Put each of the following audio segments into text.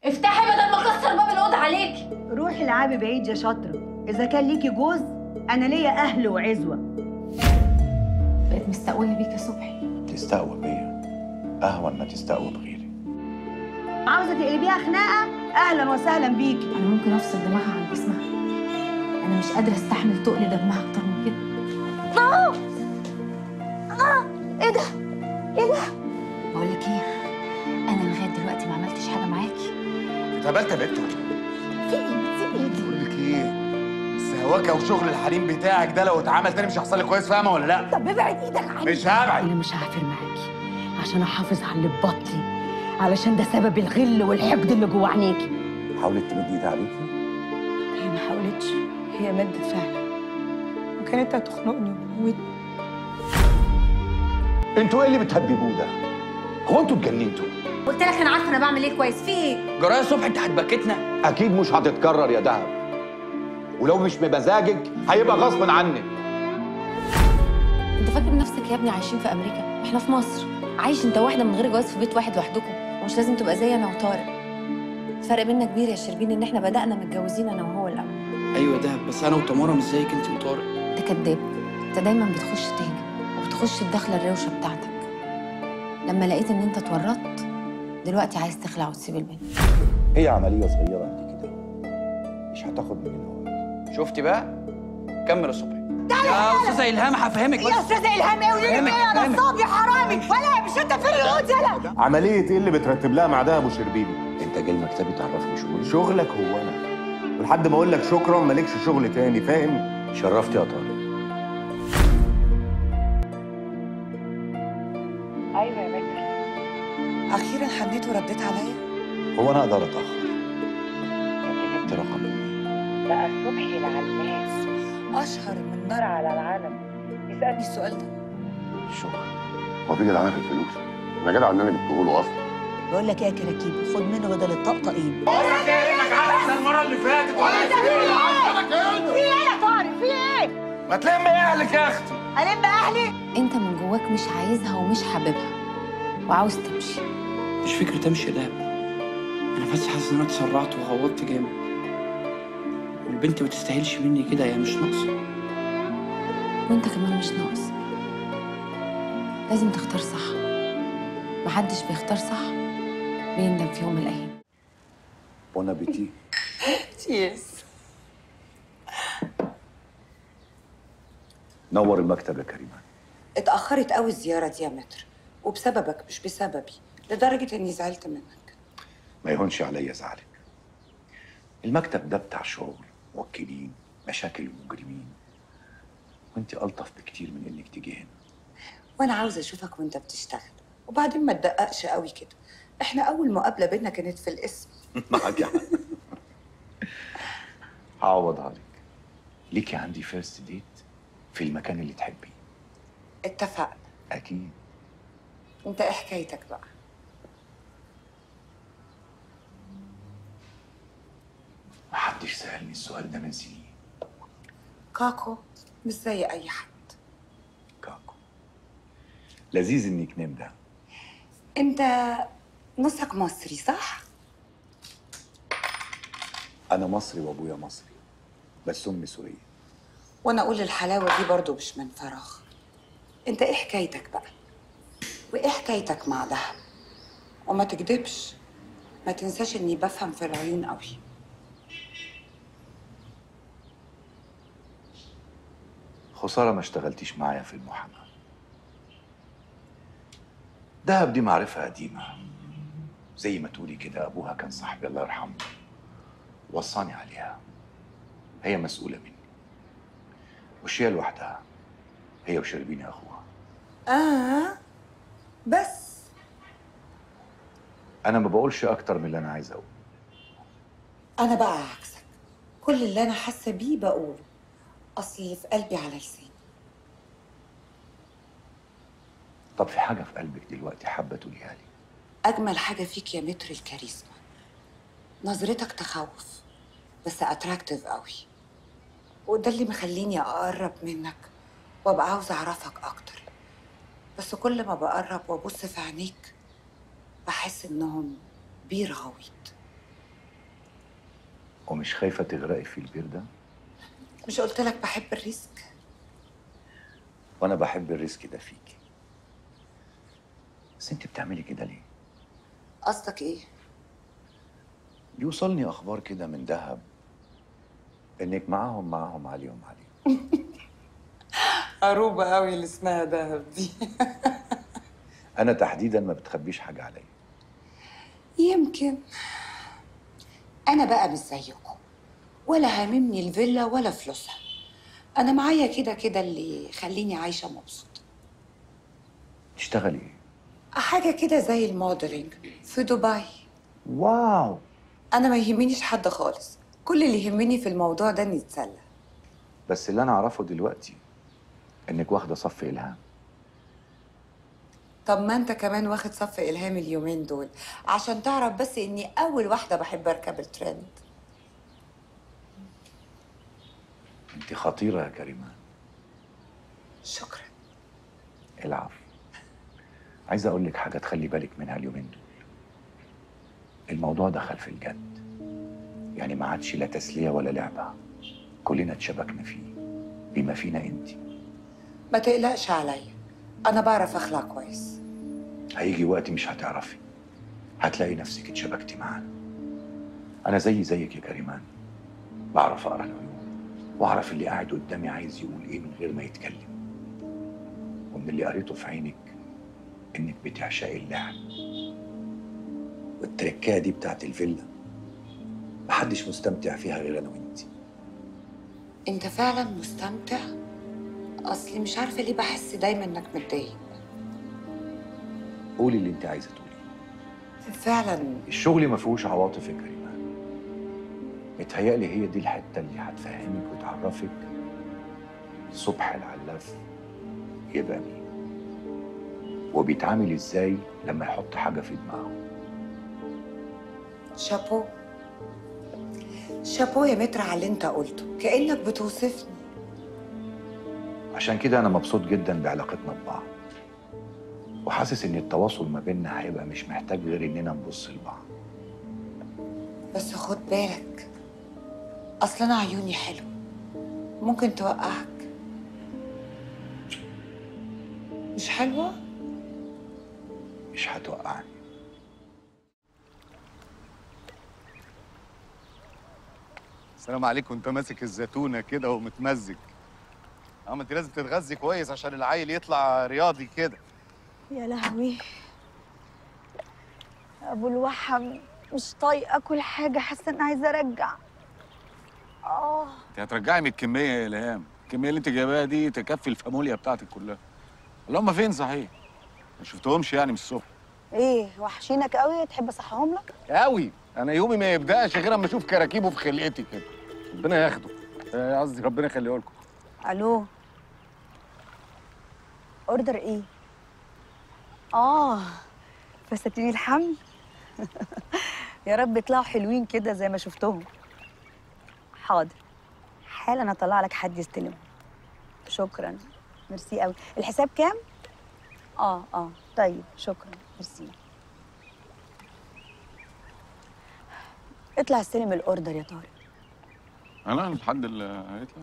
افتحي بدل ما اكسر باب الاوضه عليكي روحي العبي بعيد يا شاطره اذا كان ليكي جوز انا ليا اهل وعزوه بقيت مستقويه بيك يا صبحي تستقوى بيا اهون ما تستقوى بغيري عاوزه تقلبيها خناقه اهلا وسهلا بيكي انا ممكن افصل دماغها عن جسمها انا مش قادره استحمل تقل دمها اكتر من كده اه اه ايه ده ايه ده بقول لك ايه انا لغايه دلوقتي ما عملتش حاجه معاكي اتقبلت يا بنت ولا في ايه ما تسيبي ايدي بقول لك ايه السهواكه وشغل الحريم بتاعك ده لو اتعمل تاني مش هيحصل لي كويس فاهمه ولا لا طب ابعد ايدك عني مش هبعد انا مش هعافر معاكي عشان احافظ على اللي في بطني علشان ده سبب الغل والحقد اللي جوه عينيكي حاولت تمد ايدها عليكي هي ما حاولتش هي مدت فعلا وكانت هتخنقني وتموتني انتوا ايه اللي بتهببوه ده هو انتوا اتجننتوا قلت لك انا عارفه انا بعمل ايه كويس في ايه جرايه صبح انت هتبكتنا اكيد مش هتتكرر يا دهب ولو مش بمزاجك هيبقى غصب عنك انت فاكر نفسك يا ابني عايشين في امريكا احنا في مصر عايش انت واحده من غير جواز في بيت واحد لوحدكم ومش لازم تبقى زي انا وطارق الفرق بيننا كبير يا شربين ان احنا بدانا متجوزين انا وهو الاول ايوه دهب بس انا وتمارا مش زيك انت وطارق انت كداب انت دايما بتخش تهجم وبتخش الدخله الروشه بتاعتك لما لقيت ان انت اتورطت دلوقتي عايز تخلع وتسيب البنت هي عمليه صغيره انت كده مش هتاخد مننا وقت شفتي بقى كمل يا صبحي يا استاذه الهام هفهمك بس استاذه الهام ايه وليه فهمك، يا فهمك. نصاب يا حرامي ولا مش انت فين القدس يلا عمليه ايه اللي بترتب لها مع دهب وشربيني انت جاي مكتبي تعرفني شغلي شغلك هو انا ولحد ما اقول لك شكرا مالكش شغل تاني فاهم شرفت يا طارق ايوه يا بكر اخيرا حنيت ورديت عليا هو انا اقدر اتاخر انت جبت رقم منين بقى صبحي العلاس اشهر من نار على العالم يسالني السؤال ده شكرا هو في جدعانه في الفلوس انا جدع ان انا جبته له اصلا بقول لك ايه يا كراكيب خد منه بدل الطقطقين المره اللي فاتت في ايه يا طارق في ايه ما تلم اهلك يا اختي الم اهلي انت من جواك مش عايزها ومش حاببها وعاوز تمشي مش فكره تمشي يا دهب انا بس حاسس ان انا اتسرعت وغوطت جامد والبنت ما تستاهلش مني كده هي مش ناقصه وانت كمان مش ناقص لازم تختار صح محدش بيختار صح بيندم في يوم من الايام بون ابيتي تشيرز نور المكتب يا كريمه اتاخرت قوي الزياره دي يا متر وبسببك مش بسببي لدرجه اني زعلت منك ما يهونش عليا زعلك المكتب ده بتاع شغل موكلين مشاكل ومجرمين وانت الطف بكتير من انك تيجي هنا وانا عاوزه اشوفك وانت بتشتغل وبعدين ما تدققش قوي كده احنا اول مقابله بينا كانت في الاسم معاك حق هعوضها لك ليكي عندي فيرست ديت في المكان اللي تحبيه اتفقنا اكيد انت ايه حكايتك بقى محدش سألني السؤال ده من سنين كاكو مش زي اي حد كاكو لذيذ انك نام ده انت نصك مصري صح انا مصري وابويا مصري بس امي سوريه وانا اقول الحلاوه دي برضو مش من فراغ انت ايه حكايتك بقى وايه حكايتك مع دهب وما تكدبش ما تنساش اني بفهم في العيون قوي خساره ما اشتغلتيش معايا في المحاماه دهب دي معرفه قديمه زي ما تقولي كده ابوها كان صاحبي الله يرحمه وصاني عليها هي مسؤوله مني مش هي لوحدها هي وشربيني اخوها اه بس انا ما بقولش اكتر من اللي انا عايز اقوله انا بقى عكسك كل اللي انا حاسه بيه بقوله اصلي في قلبي على لساني طب في حاجه في قلبك دلوقتي حابه تقوليها لي اجمل حاجه فيك يا متر الكاريزما نظرتك تخوف بس اتراكتيف قوي وده اللي مخليني اقرب منك وابقى عاوزه اعرفك اكتر بس كل ما بقرب وابص في عينيك بحس انهم بير غويط ومش خايفة تغرقي في البير ده مش قلت لك بحب الريسك وأنا بحب الريسك ده فيكي بس أنت بتعملي كده ليه؟ قصدك ايه بيوصلني أخبار كده من دهب إنك معاهم معاهم عليهم عليهم قروبة قوي اللي اسمها دهب دي أنا تحديدا ما بتخبيش حاجة عليا يمكن انا بقى مش زيكم ولا هاممني الفيلا ولا فلوسها انا معايا كده كده اللي يخليني عايشه مبسوطه تشتغلي إيه؟ حاجه كده زي الموديلنج في دبي واو انا ما يهمنيش حد خالص كل اللي يهمني في الموضوع ده اني اتسلى بس اللي أنا أعرفه دلوقتي إنك واخدة صف إلهام طب ما انت كمان واخد صف الهام اليومين دول عشان تعرف بس اني اول واحده بحب اركب الترند أنت خطيرة يا كريمان شكرا العفو عايز اقول لك حاجه تخلي بالك منها اليومين دول الموضوع دخل في الجد يعني ما عادش لا تسليه ولا لعبه كلنا اتشبكنا فيه بما فينا انت ما تقلقش عليا انا بعرف اخلع كويس هيجي وقت مش هتعرفي هتلاقي نفسك اتشبكتي معانا انا زي زيك يا كريمان بعرف اقرا العيون واعرف اللي قاعد قدامي عايز يقول ايه من غير ما يتكلم ومن اللي قريته في عينك انك بتعشقي اللعب والتركايه دي بتاعت الفيلا محدش مستمتع فيها غير انا وانت انت فعلا مستمتع اصلي مش عارفه ليه بحس دايما انك متضايق قولي اللي انت عايزه تقوليه فعلا الشغل ما فيهوش عواطف يا كريمان متهيألي هي دي الحته اللي هتفهمك وتعرفك صبح العلاف يبقى مين وبيتعامل ازاي لما يحط حاجه في دماغه شابو شابو يا متر على اللي انت قلته كانك بتوصفني عشان كده انا مبسوط جدا بعلاقتنا ببعض وحاسس ان التواصل ما بيننا هيبقى مش محتاج غير اننا نبص لبعض بس خد بالك اصل انا عيوني حلو ممكن توقعك مش حلوه مش هتوقعني السلام عليكم انت ماسك الزيتونه كده ومتمزج اه ما انت لازم تتغذي كويس عشان العيل يطلع رياضي كده يا لهوي ابو الوحم مش طايقه اكل حاجه حاسه ان عايزه ارجع اه انت هترجعي من الكميه يا الهام الكميه اللي انت جايباها دي تكفي الفاموليا بتاعتك كلها اللي هم فين صحيح ما شفتهمش يعني من الصبح ايه وحشينك قوي تحب اصحيهم لك قوي انا يومي ما يبداش غير اما اشوف كراكيبه في خلقتي كده ربنا ياخده آه، قصدي ربنا يخليه لكم الو اوردر ايه اه فساتين الحمل يا رب يطلعوا حلوين كده زي ما شفتهم حاضر حالا اطلع لك حد يستلم شكرا ميرسي قوي الحساب كام اه اه طيب شكرا ميرسي اطلع استلم الاوردر يا طارق انا لحد اللي هيطلع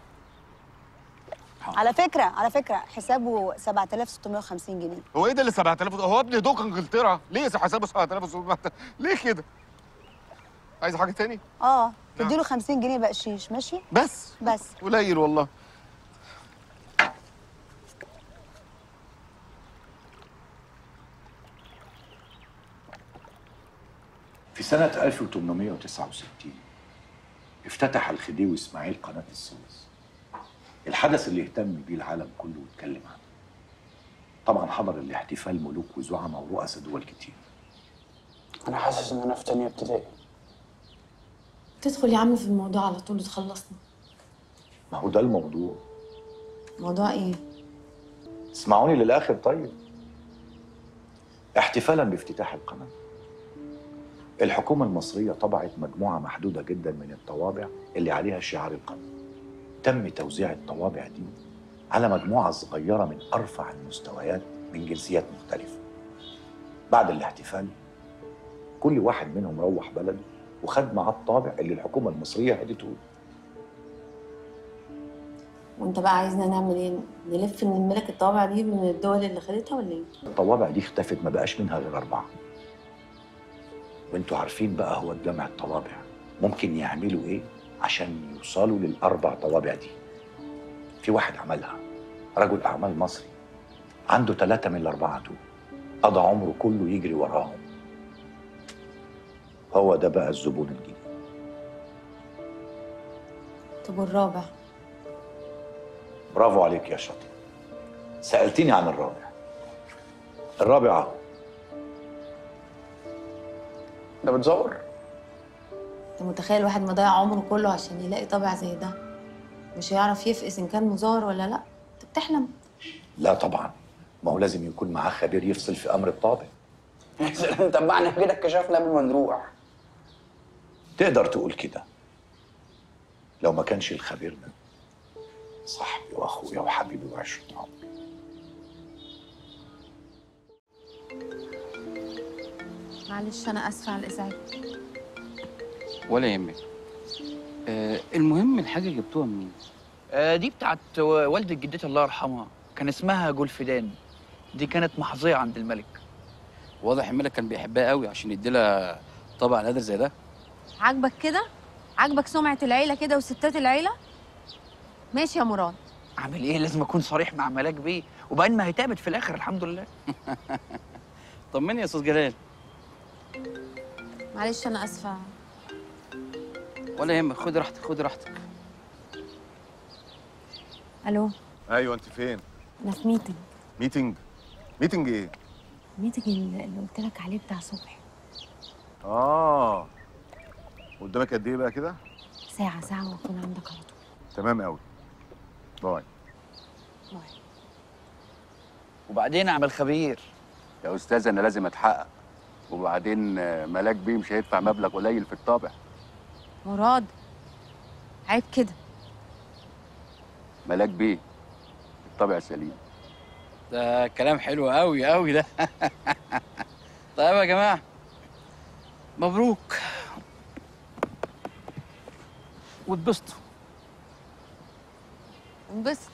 على فكره على فكره حسابه 7650 جنيه هو ايه ده اللي 7000 هو ابن دوك انجلترا ليه حسابه 7000 ليه كده عايز حاجه تاني اه تديله 50 جنيه بقشيش ماشي بس بس قليل والله في سنة 1869 افتتح الخديوي إسماعيل قناة السويس الحدث اللي اهتم بيه العالم كله واتكلم عنه طبعا حضر الاحتفال ملوك وزعماء ورؤساء دول كتير انا حاسس ان انا في تانية ابتدائي تدخل يا عم في الموضوع على طول وتخلصنا ما هو ده الموضوع موضوع ايه اسمعوني للآخر طيب احتفالا بافتتاح القناة الحكومة المصرية طبعت مجموعة محدودة جدا من الطوابع اللي عليها شعار القناة تم توزيع الطوابع دي على مجموعة صغيرة من أرفع المستويات من جنسيات مختلفة بعد الاحتفال كل واحد منهم روح بلده وخد معاه الطابع اللي الحكومه المصريه هدته له وانت بقى عايزنا نعمل ايه نلف نملك الطوابع دي من الدول اللي خدتها ولا ايه الطوابع دي اختفت ما بقاش منها غير اربعه وانتوا عارفين بقى هو جمع الطوابع ممكن يعملوا ايه عشان يوصلوا للاربع طوابع دي في واحد عملها رجل اعمال مصري عنده ثلاثه من الاربعه دول قضى عمره كله يجري وراهم هو ده بقى الزبون الجديد طب والرابع برافو عليك يا شاطر سألتني عن الرابع الرابع اهو ده بتزور انت متخيل واحد مضيع عمره كله عشان يلاقي طابع زي ده مش هيعرف يفقس ان كان مزور ولا لا انت بتحلم لا طبعا ما هو لازم يكون معاه خبير يفصل في امر الطابع يا سلام طب ما احنا كده اكتشفنا قبل ما نروح تقدر تقول كده لو ما كانش الخبير ده صاحبي واخويا وحبيبي وعشرة عمري معلش انا اسفه على الازعاج ولا يهمك آه المهم الحاجه جبتوها منين آه، دي بتاعت والدة جدتي الله يرحمها كان اسمها جولفيدان دي كانت محظية عند الملك واضح الملك كان بيحبها قوي عشان يديلها طبع نادر زي ده عاجبك كده عاجبك سمعه العيله كده وستات العيله ماشي يا مراد اعمل ايه لازم اكون صريح مع ملاك بيه وبعدين ما هي تعبت في الاخر الحمد لله طمني يا استاذ جلال معلش انا اسفه ولا يهمك خد راحتك خد راحتك الو ايوه انت فين انا في ميتنج ميتنج ميتنج ايه ميتنج اللي اللي قلت لك عليه بتاع صبحي اه قدامك قد ايه بقى كده ساعه ساعه واكون عندك على طول تمام قوي باي باي وبعدين اعمل خبير يا استاذ انا لازم اتحقق وبعدين آه، ملاك بيه مش هيدفع مبلغ قليل في الطابع مراد عيب كده ملاك بيه الطابع سليم ده كلام حلو قوي قوي ده طيب يا جماعه مبروك واتبسطوا انبسط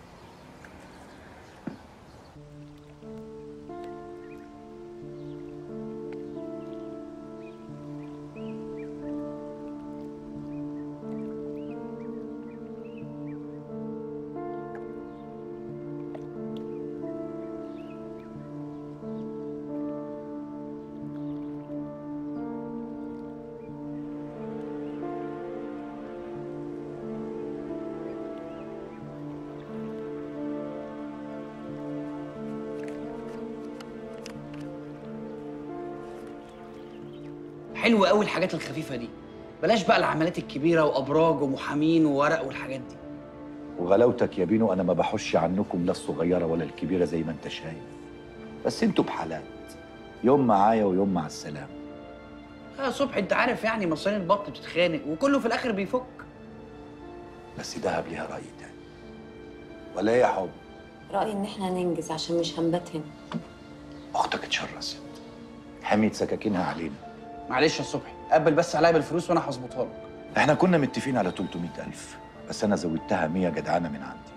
حلو قوي الحاجات الخفيفة دي بلاش بقى العمليات الكبيرة وابراج ومحامين وورق والحاجات دي وغلاوتك يا بينو انا ما بحش عنكم لا الصغيره ولا الكبيره زي ما انت شايف بس انتوا بحالات يوم معايا ويوم مع السلامه يا صبحي انت عارف يعني مصارين البط بتتخانق وكله في الاخر بيفك بس دهب ليها راي تاني ولا ايه يا حب رايي ان احنا ننجز عشان مش هنبات هنا اختك اتشرست حميت سكاكينها علينا معلش يا صبحي قبل بس عليا بالفلوس وانا هظبطها لك احنا كنا متفقين على 300000 بس انا زودتها 100 جدعانه من عندي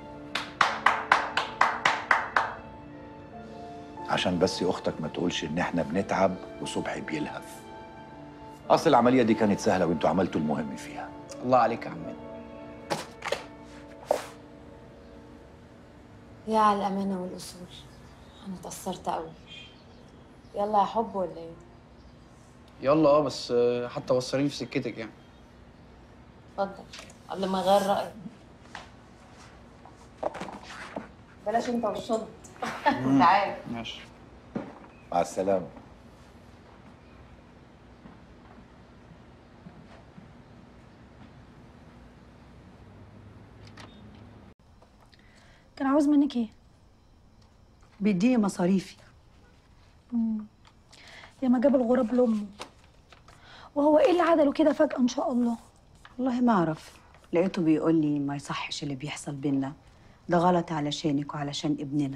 عشان بس اختك ما تقولش ان احنا بنتعب وصبحي بيلهف اصل العمليه دي كانت سهله وانتوا عملتوا المهم فيها الله عليك يا عمنا يا على الامانه والاصول انا اتاثرت قوي يلا يا حب ولا ايه يلا اه بس آه، حتى وصليني في سكتك يعني اتفضل قبل ما اغير رايي بلاش انت والشنط تعال ماشي مع السلامه كان عاوز منك ايه؟ بيديني مصاريفي يا ما جاب الغراب لامه وهو ايه اللي عدله كده فجأة ان شاء الله والله ما اعرف لقيته بيقول لي ما يصحش اللي بيحصل بينا ده غلط علشانك وعلشان ابننا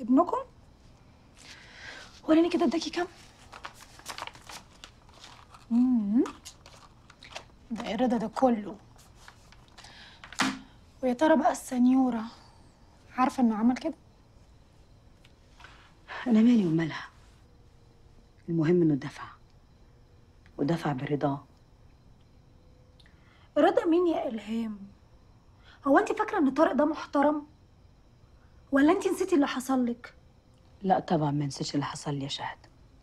ابنكم؟ وريني كده اداكي كام؟ مم. ده ايه الرضا ده كله ويا ترى بقى السنيورة عارفة انه عمل كده انا مالي ومالها المهم انه دفع ودفع برضاه رضا مين يا إلهام هو انت فاكرة ان طارق ده محترم ولا انت نسيتي اللي حصل لك لا طبعا ما نسيتش اللي حصل لي يا شهد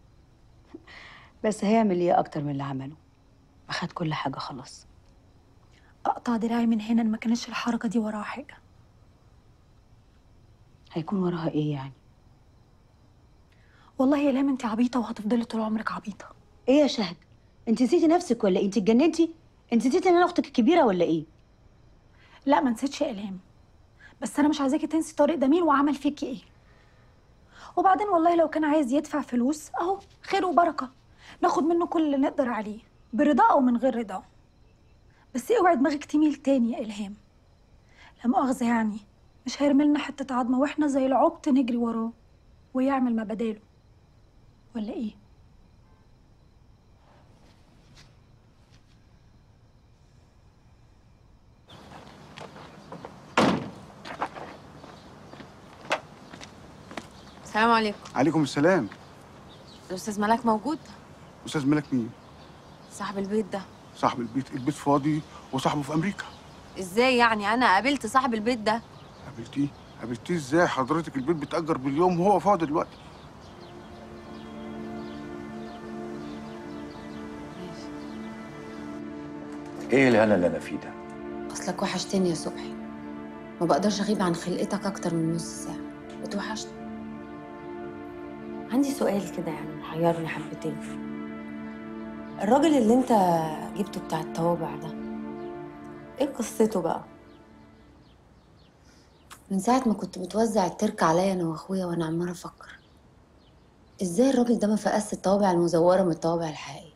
بس هيعمل ايه اكتر من اللي عمله اخد كل حاجه خلاص اقطع دراعي من هنا إن ما كانتش الحركة دي وراها حاجة هيكون وراها ايه يعني والله يا إلهام انت عبيطة وهتفضلي طول عمرك عبيطة ايه يا شهد انت نسيتي نفسك ولا إيه؟ انت اتجننتي انت نسيتي ان انا اختك الكبيره ولا ايه لا ما نسيتش يا إلهام بس انا مش عايزاكي تنسي طارق ده مين وعمل فيكي ايه وبعدين والله لو كان عايز يدفع فلوس اهو خير وبركه ناخد منه كل اللي نقدر عليه برضاه او من غير رضاه بس اوعي دماغك تميل تاني يا الهام لا مؤاخذه يعني مش هيرملنا حته عظمه واحنا زي العبط نجري وراه ويعمل ما بداله ولا ايه السلام عليكم عليكم السلام الاستاذ ملاك موجود استاذ ملك مين صاحب البيت ده صاحب البيت البيت فاضي وصاحبه في امريكا ازاي يعني انا قابلت صاحب البيت ده قابلتيه قابلتيه ازاي حضرتك البيت بيتاجر باليوم وهو فاضي دلوقتي ايه الهنا اللي انا فيه ده اصلك وحشتني يا صبحي ما بقدرش اغيب عن خلقتك اكتر من نص ساعه بتوحشني عندي سؤال كده يعني محيرني حبتين الراجل اللي انت جبته بتاع الطوابع ده ايه قصته بقى من ساعة ما كنت بتوزع الترك عليا انا واخويا وانا عمالة افكر ازاي الراجل ده ما فقس الطوابع المزورة من الطوابع الحقيقية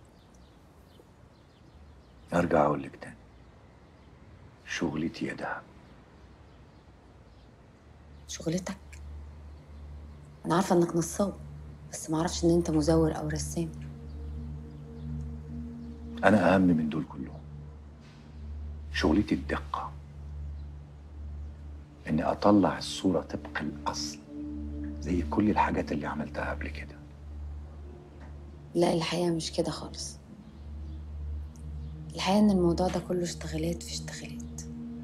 ارجع اقول لك تاني شغلتي يا دهب شغلتك انا عارفة انك نصاب بس ما اعرفش ان انت مزور او رسام انا اهم من دول كلهم شغلتي الدقه اني اطلع الصوره طبق الاصل زي كل الحاجات اللي عملتها قبل كده لا الحقيقة مش كده خالص الحقيقة ان الموضوع ده كله اشتغالات في اشتغالات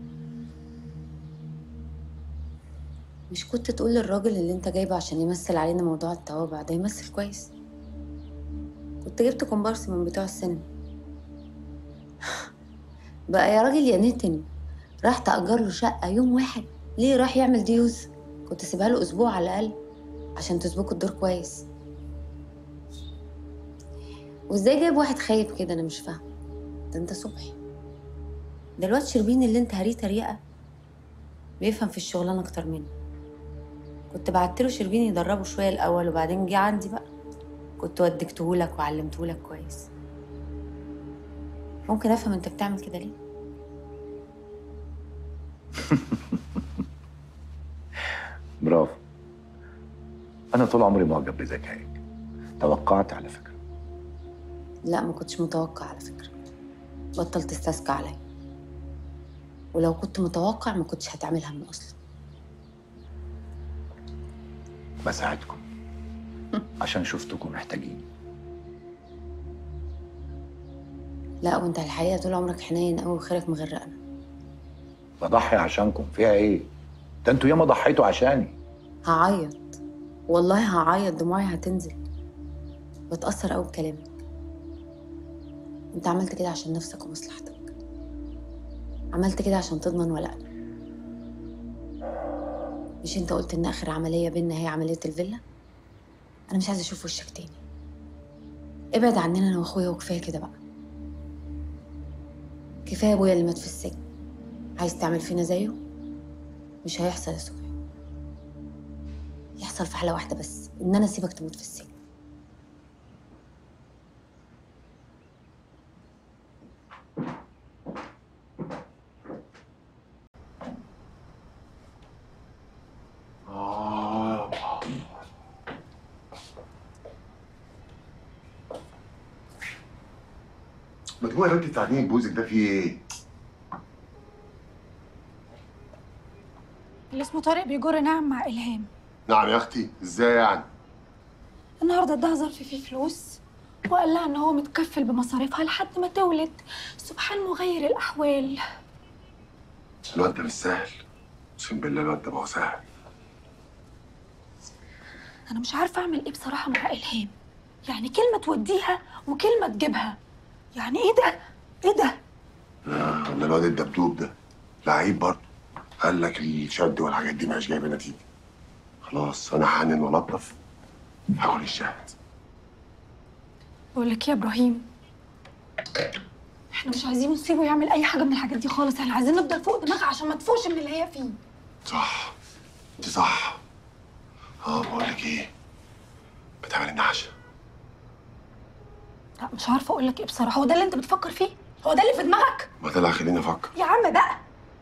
مش كنت تقول للراجل اللي انت جايبه عشان يمثل علينا موضوع الطوابع ده يمثل كويس كنت جبت كومبارس من بتوع السينما بقى يا راجل يا نتن راح تأجر له شقة يوم واحد ليه راح يعمل ديوز كنت سيبها له أسبوع على الأقل عشان تسبقوا الدور كويس وازاي جايب واحد خايب كده أنا مش فاهمة ده أنت صبحي ده الواد شربين اللي أنت هريه تريقة بيفهم في الشغلانة أكتر مني كنت بعتله شربين يدربه شوية الأول وبعدين جه عندي بقى كنت ودكتهولك وعلمتهولك كويس ممكن أفهم أنت بتعمل كده ليه؟ برافو انا طول عمري معجب بذكائك توقعت على فكره لا ما كنتش متوقع على فكرة بطل تستسكى عليا ولو كنت متوقع ما كنتش هتعملها من أصلا بساعدكم عشان شفتكم محتاجين لا وانت الحقيقة طول عمرك حنين قوي وخيرك مغرقنا بضحي عشانكم فيها ايه ده انتوا ياما ضحيتوا عشاني هعيط والله هعيط دموعي هتنزل بتأثر قوي بكلامك انت عملت كده عشان نفسك ومصلحتك عملت كده عشان تضمن ولقنا مش انت قلت ان اخر عملية بينا هي عملية الفيلا انا مش عايزة اشوف وشك تاني ابعد عننا انا واخويا وكفاية كده بقى كفاية ابويا اللي مات في السجن عايز تعمل فينا زيه مش هيحصل يا صبحي يحصل في حالة واحدة بس ان انا اسيبك تموت في السجن مجموعة يا بنتي تعدين بوزك ده فيه ايه؟ اللي اسمه طارق بيجر نعم مع الهام نعم يا اختي ازاي يعني؟ النهارده اداها ظرف فيه فلوس وقال لها ان هو متكفل بمصاريفها لحد ما تولد سبحان مغير الاحوال الواد ده مش سهل اقسم بالله الواد ده ما هو سهل انا مش عارفه اعمل ايه بصراحه مع الهام يعني كلمه توديها وكلمه تجيبها يعني ايه ده ايه ده آه، ولا الواد الدبدوب ده لعيب برضه قال لك الشد والحاجات دي مش جايبه نتيجه خلاص انا حنن ولطف هاكل الشهد بقول لك إيه يا ابراهيم احنا مش عايزين نسيبه يعمل اي حاجه من الحاجات دي خالص احنا عايزين نفضل فوق دماغها عشان ما تفوش من اللي هي فيه صح انت صح اه بقول لك ايه بتعمل لنا عشاء لا مش عارفه اقول لك ايه بصراحه هو ده اللي انت بتفكر فيه هو ده اللي في دماغك ما ده اللي هيخليني افكر يا عم بقى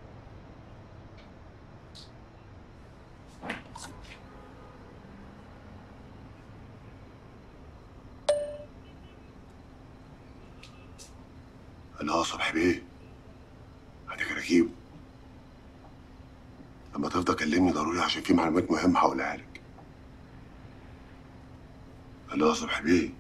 انا اه صبحي بيه ادي كراكيب لما تفضل كلمني ضروري عشان في معلومات مهمه هقولها لك انا اه صبحي بيه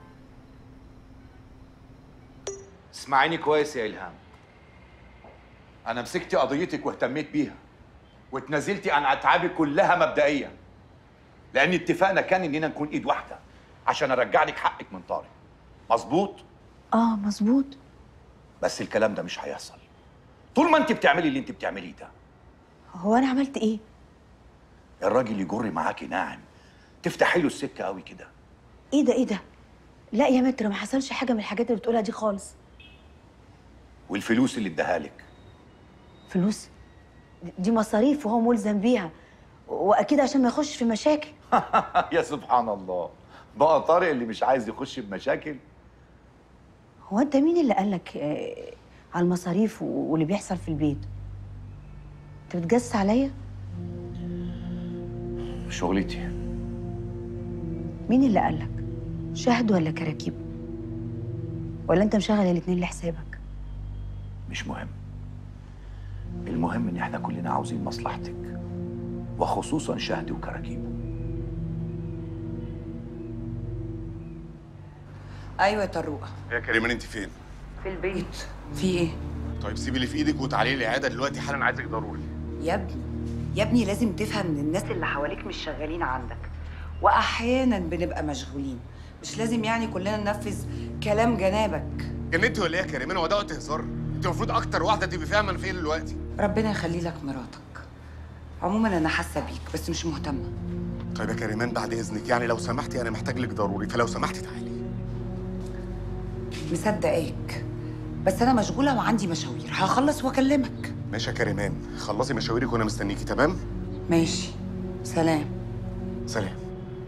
اسمعيني كويس يا إلهام أنا مسكت قضيتك واهتميت بيها واتنازلتي عن أتعابي كلها مبدئيا لأن اتفاقنا كان إننا نكون إيد واحدة عشان أرجع لك حقك من طارق مظبوط اه مظبوط بس الكلام ده مش هيحصل طول ما أنت بتعملي اللي أنت بتعمليه ده هو انا عملت ايه الراجل يجر معاكي ناعم تفتحي له السكة قوي كده ايه ده ايه ده لا يا متر ما حصلش حاجه من الحاجات اللي بتقولها دي خالص والفلوس اللي اداها لك فلوس دي مصاريف وهو ملزم بيها واكيد عشان ما يخش في مشاكل يا سبحان الله بقى طارق اللي مش عايز يخش بمشاكل هو انت مين اللي قالك آه على المصاريف و- واللي بيحصل في البيت انت بتجس عليا شغلتي مين اللي قالك شهد ولا كراكيب ولا انت مشغل الاتنين لحسابك مش مهم المهم ان احنا كلنا عاوزين مصلحتك وخصوصا شهد وكراكيب ايوه يا طروقه يا كريمان انت فين؟ في البيت في ايه طيب سيبي اللي في ايدك وتعالي لي العياده دلوقتي حالا عايزك ضروري يا ابني يا ابني لازم تفهم ان الناس اللي حواليك مش شغالين عندك واحيانا بنبقى مشغولين مش لازم يعني كلنا ننفذ كلام جنابك جننتي ولا ايه يا كريمان هو ده وقت هزار؟ انت المفروض اكتر واحده تبقي فاهمه انا فين دلوقتي ربنا يخلي لك مراتك عموما انا حاسه بيك بس مش مهتمه طيب يا كريمان بعد اذنك يعني لو سمحتي انا محتاج لك ضروري فلو سمحتي تعالي مصدقاك بس انا مشغوله وعندي مشاوير هخلص واكلمك ماشي يا كريمان خلصي مشاويرك وانا مستنيكي تمام؟ ماشي سلام سلام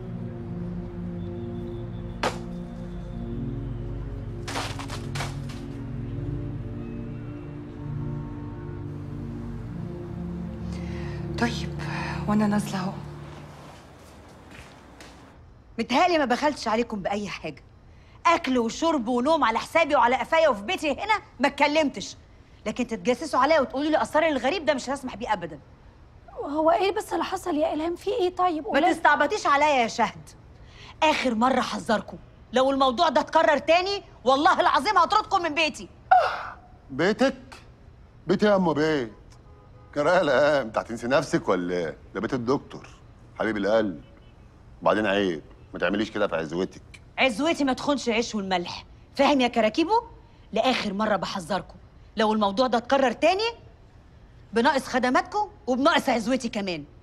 طيب وانا نازله اهو متهيألي ما بخلتش عليكم بأي حاجة أكل وشرب ونوم على حسابي وعلى قفايا وفي بيتي هنا ما اتكلمتش لكن تتجسسوا عليا وتقولوا لي أسرار الغريب ده مش هسمح بيه أبدا هو ايه بس اللي حصل يا الهام في ايه طيب ما قولي- تستعبطيش عليا يا شهد آخر مرة حذركم لو الموضوع ده اتكرر تاني والله العظيم هطردكم من بيتي بيتك؟ بيتي يا ام بيت كرايه لا انت هتنسي نفسك ولا ايه؟ ده بيت الدكتور حبيب القلب وبعدين عيب ما تعمليش كده في عزوتك عزوتي ما تخونش العيش والملح فاهم يا كراكيبو لآخر مرة بحذركم لو الموضوع ده اتكرر تاني بناقص خدماتكم وبناقص عزوتي كمان